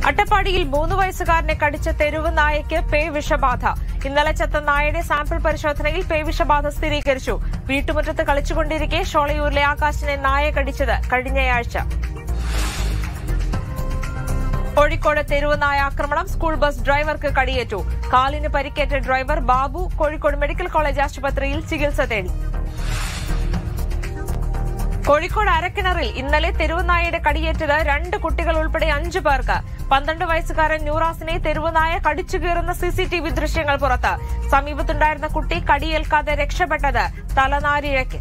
അട്ടപ്പാടിയിൽ മൂന്ന് വയസ്സുകാരനെ കടിച്ച തെരുവ് നായയ്ക്ക് പേ വിഷബാധ ഇന്നലെ ചത്ത നായയുടെ സാമ്പിൾ പരിശോധനയിൽ പേ വിഷബാധ സ്ഥിരീകരിച്ചു വീട്ടുമുറ്റത്ത് കളിച്ചുകൊണ്ടിരിക്കെ ഷോളയൂരിലെ ആകാശിനെ നായ കടിച്ചത് കഴിഞ്ഞയാഴ്ച കോഴിക്കോട് തെരുവ് നായ ആക്രമണം സ്കൂൾ ബസ് ഡ്രൈവർക്ക് കടിയേറ്റു കാലിന് പരിക്കേറ്റ driver Babu Kozhikode medical college ആശുപത്രിയിൽ ചികിത്സ തേടി കോഴിക്കോട് അരക്കിണറിൽ ഇന്നലെ തെരുവുനായയുടെ കടിയേറ്റത് രണ്ട് കുട്ടികൾ ഉൾപ്പെടെ അഞ്ചു പേർക്ക് പന്ത്രണ്ട് വയസ്സുകാരൻ ന്യൂറാസിനെ തെരുവുനായ കടിച്ചു കീറുന്ന സിസിടിവി ദൃശ്യങ്ങൾ പുറത്ത് സമീപത്തുണ്ടായിരുന്ന കുട്ടി കടിയേൽക്കാതെ രക്ഷപ്പെട്ടത് തലനാരിഴയ്ക്ക്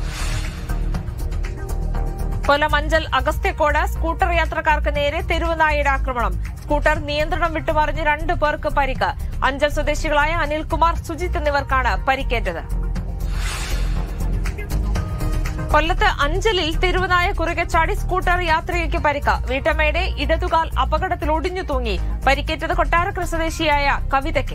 കൊല്ലം അഞ്ചൽ അഗസ്ത്യക്കോട് സ്കൂട്ടർ യാത്രക്കാർക്ക് നേരെ തെരുവുനായയുടെ ആക്രമണം സ്കൂട്ടർ നിയന്ത്രണം വിട്ടുമറിഞ്ഞ് രണ്ടു പേർക്ക് പരിക്ക് അഞ്ചൽ സ്വദേശികളായ അനിൽകുമാർ സുജിത്ത് എന്നിവർക്കാണ് പരിക്കേറ്റത് കൊല്ലത്ത് അഞ്ചലിൽ തെരുവുനായ കുറുകെ ചാടി സ്കൂട്ടർ യാത്രികയ്ക്ക് പരിക്ക് വീട്ടമ്മയുടെ ഇടതുകാൽ അപകടത്തിൽ ഒടിഞ്ഞു തൂങ്ങി പരിക്കേറ്റത് കൊട്ടാരക്കര സ്വദേശിയായ കവിതയ്ക്ക്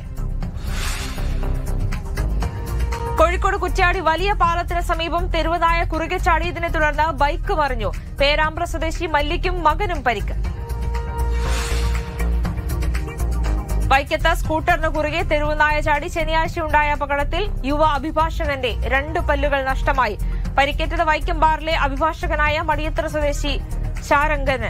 കോഴിക്കോട് കുറ്റ്യാടി വലിയ പാലത്തിന് സമീപം തെരുവുനായ കുറുകെ ചാടിയതിനെ തുടർന്ന് ബൈക്ക് മറിഞ്ഞു പേരാമ്പ്ര സ്വദേശി മല്ലിക്കും മകനും പരിക്ക് വൈക്കത്ത് സ്കൂട്ടറിന് കുറുകെ തെരുവുനായ ചാടി ശനിയാഴ്ചയുണ്ടായ അപകടത്തിൽ യുവ അഭിഭാഷകന്റെ രണ്ട് പല്ലുകൾ നഷ്ടമായി പരിക്കേറ്റത് വൈക്കം ബാറിലെ അഭിഭാഷകനായ മടിയത്ര സ്വദേശി ശാരംഗന്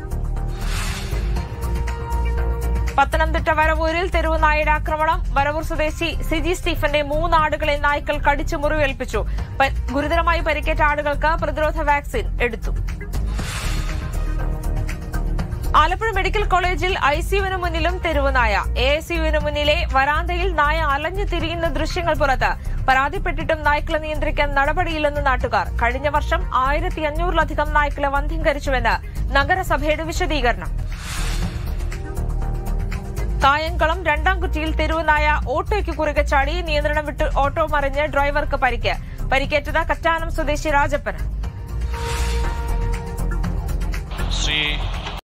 പത്തനംതിട്ട വരവൂരിൽ തെരുവുനായയുടെ ആക്രമണം വരവൂർ സ്വദേശി സിജി സ്റ്റീഫന്റെ മൂന്നാടുകളെ നായ്ക്കൾ കടിച്ചു മുറിവേൽപ്പിച്ചു പ- ഗുരുതരമായി പരിക്കേറ്റ ആടുകൾക്ക് പ്രതിരോധ വാക്സിൻ എടുത്തു ആലപ്പുഴ മെഡിക്കൽ കോളേജിൽ ഐസിയുവിന് മുന്നിലും തെരുവുനായ എ ഐസിയുവിന് മുന്നിലെ വരാന്തയിൽ നായ അലഞ്ഞു തിരിയുന്ന ദൃശ്യങ്ങൾ പുറത്ത് പരാതിപ്പെട്ടിട്ടും നായ്ക്കളെ നിയന്ത്രിക്കാൻ നടപടിയില്ലെന്ന് നാട്ടുകാർ കഴിഞ്ഞ വർഷം ആയിരത്തി അഞ്ഞൂറിലധികം നായ്ക്കളെ വന്ധ്യംകരിച്ചുവെന്ന് നഗരസഭയുടെ വിശദീകരണം കായംകുളം രണ്ടാം കുറ്റിയിൽ തെരുവുനായ ഓട്ടോയ്ക്ക് കുറുകെ ചാടി നിയന്ത്രണം വിട്ട് ഓട്ടോ മറിഞ്ഞ് ഡ്രൈവർക്ക് പരിക്ക് പരിക്കേറ്റത് കറ്റാനം സ്വദേശി രാജപ്പന് ശ്രീ